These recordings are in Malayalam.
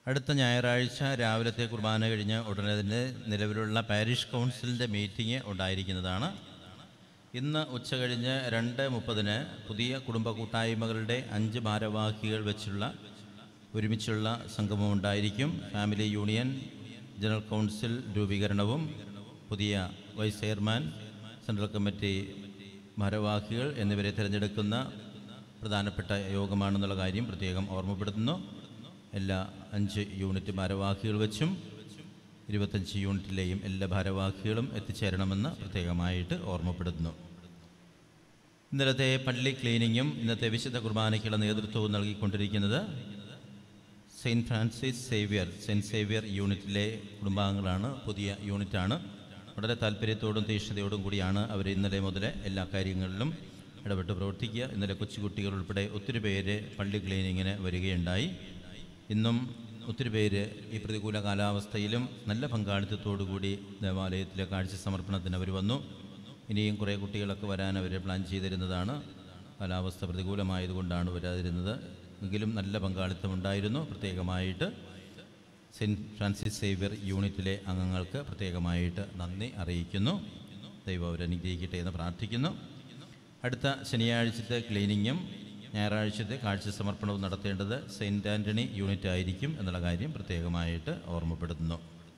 അടുത്ത ഞായറാഴ്ച രാവിലത്തെ കുർബാന കഴിഞ്ഞ് ഉടനെ തന്നെ നിലവിലുള്ള പാരിഷ് കൗൺസിലിൻ്റെ മീറ്റിംഗ് ഉണ്ടായിരിക്കുന്നതാണ് ഇന്ന് ഉച്ച കഴിഞ്ഞ് രണ്ട് മുപ്പതിന് പുതിയ കുടുംബ കൂട്ടായ്മകളുടെ അഞ്ച് ഭാരവാഹികൾ വെച്ചുള്ള ഒരുമിച്ചുള്ള സംഗമം ഉണ്ടായിരിക്കും ഫാമിലി യൂണിയൻ ജനറൽ കൗൺസിൽ രൂപീകരണവും പുതിയ വൈസ് ചെയർമാൻ സെൻട്രൽ കമ്മിറ്റി ഭാരവാഹികൾ എന്നിവരെ തിരഞ്ഞെടുക്കുന്ന പ്രധാനപ്പെട്ട യോഗമാണെന്നുള്ള കാര്യം പ്രത്യേകം ഓർമ്മപ്പെടുത്തുന്നു എല്ലാ അഞ്ച് യൂണിറ്റ് ഭാരവാഹികൾ വെച്ചും ഇരുപത്തഞ്ച് യൂണിറ്റിലെയും എല്ലാ ഭാരവാഹികളും എത്തിച്ചേരണമെന്ന് പ്രത്യേകമായിട്ട് ഓർമ്മപ്പെടുത്തുന്നു ഇന്നലത്തെ പള്ളി ക്ലീനിങ്ങും ഇന്നത്തെ വിശുദ്ധ കുർബാനയ്ക്കുള്ള നേതൃത്വവും നൽകിക്കൊണ്ടിരിക്കുന്നത് saint Francis Xavier saint Xavier യൂണിറ്റിലെ കുടുംബാംഗങ്ങളാണ് പുതിയ യൂണിറ്റാണ് വളരെ താല്പര്യത്തോടും തീക്ഷ്ണതയോടും കൂടിയാണ് അവർ ഇന്നലെ മുതൽ എല്ലാ കാര്യങ്ങളിലും ഇടപെട്ട് പ്രവർത്തിക്കുക ഇന്നലെ കൊച്ചുകുട്ടികൾ ഉൾപ്പെടെ ഒത്തിരി പേര് പള്ളി ക്ലീനിങ്ങിന് വരികയുണ്ടായി ഇന്നും ഒത്തിരി പേര് ഈ പ്രതികൂല കാലാവസ്ഥയിലും നല്ല പങ്കാളിത്തത്തോടു കൂടി ദേവാലയത്തിലെ കാഴ്ച സമർപ്പണത്തിന് അവർ വന്നു ഇനിയും കുറേ കുട്ടികളൊക്കെ വരാൻ അവർ പ്ലാൻ ചെയ്തിരുന്നതാണ് കാലാവസ്ഥ പ്രതികൂലമായതുകൊണ്ടാണ് വരാതിരുന്നത് എങ്കിലും നല്ല പങ്കാളിത്തമുണ്ടായിരുന്നു പ്രത്യേകമായിട്ട് സെൻറ്റ് ഫ്രാൻസിസ് സേവ്യർ യൂണിറ്റിലെ അംഗങ്ങൾക്ക് പ്രത്യേകമായിട്ട് നന്ദി അറിയിക്കുന്നു ദൈവം അവരനുഗ്രഹിക്കട്ടെ എന്ന് പ്രാർത്ഥിക്കുന്നു അടുത്ത ശനിയാഴ്ചത്തെ ക്ലീനിങ്ങും ഞായറാഴ്ചത്തെ കാഴ്ച സമർപ്പണവും നടത്തേണ്ടത് സെയിൻറ്റ് ആൻ്റണി യൂണിറ്റ് ആയിരിക്കും എന്നുള്ള കാര്യം പ്രത്യേകമായിട്ട് ഓർമ്മപ്പെടുത്തുന്നു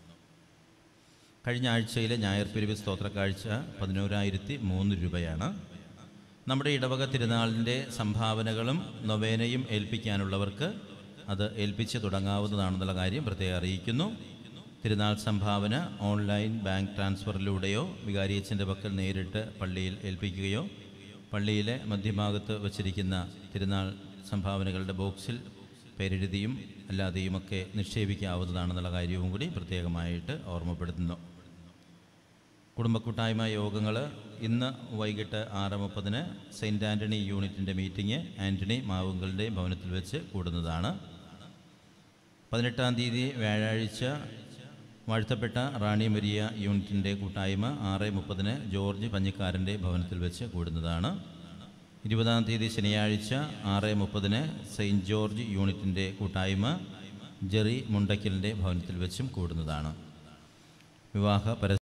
കഴിഞ്ഞ ആഴ്ചയിലെ ഞായർ പിരിവ് സ്തോത്ര കാഴ്ച പതിനോരായിരത്തി മൂന്ന് രൂപയാണ് നമ്മുടെ ഇടവക തിരുനാളിൻ്റെ സംഭാവനകളും നൊവേനയും ഏൽപ്പിക്കാനുള്ളവർക്ക് അത് ഏൽപ്പിച്ച് തുടങ്ങാവുന്നതാണെന്നുള്ള കാര്യം പ്രത്യേകം അറിയിക്കുന്നു തിരുനാൾ സംഭാവന ഓൺലൈൻ ബാങ്ക് ട്രാൻസ്ഫറിലൂടെയോ വികാരിയച്ഛൻ്റെ പക്കൽ നേരിട്ട് പള്ളിയിൽ ഏൽപ്പിക്കുകയോ പള്ളിയിലെ മധ്യഭാഗത്ത് വച്ചിരിക്കുന്ന തിരുനാൾ സംഭാവനകളുടെ ബോക്സിൽ പേരെഴുതിയും അല്ലാതെയുമൊക്കെ നിക്ഷേപിക്കാവുന്നതാണെന്നുള്ള കാര്യവും കൂടി പ്രത്യേകമായിട്ട് ഓർമ്മപ്പെടുത്തുന്നു കുടുംബക്കൂട്ടായ്മ യോഗങ്ങൾ ഇന്ന് വൈകിട്ട് ആറ് മുപ്പതിന് സെയിൻറ്റ് ആൻ്റണി യൂണിറ്റിൻ്റെ മീറ്റിംഗ് ആൻ്റണി മാവുങ്കലിൻ്റെ ഭവനത്തിൽ വെച്ച് കൂടുന്നതാണ് പതിനെട്ടാം തീയതി വ്യാഴാഴ്ച വാഴ്ത്തപ്പെട്ട റാണി മരിയ യൂണിറ്റിൻ്റെ കൂട്ടായ്മ ആറ് മുപ്പതിന് ജോർജ് പഞ്ഞിക്കാരൻ്റെ ഭവനത്തിൽ വെച്ച് കൂടുന്നതാണ് ഇരുപതാം തീയതി ശനിയാഴ്ച ആറ് മുപ്പതിന് സെയിൻറ്റ് ജോർജ് യൂണിറ്റിൻ്റെ കൂട്ടായ്മ ജെറി മുണ്ടയ്ക്കലിൻ്റെ ഭവനത്തിൽ വെച്ചും കൂടുന്നതാണ് വിവാഹ പര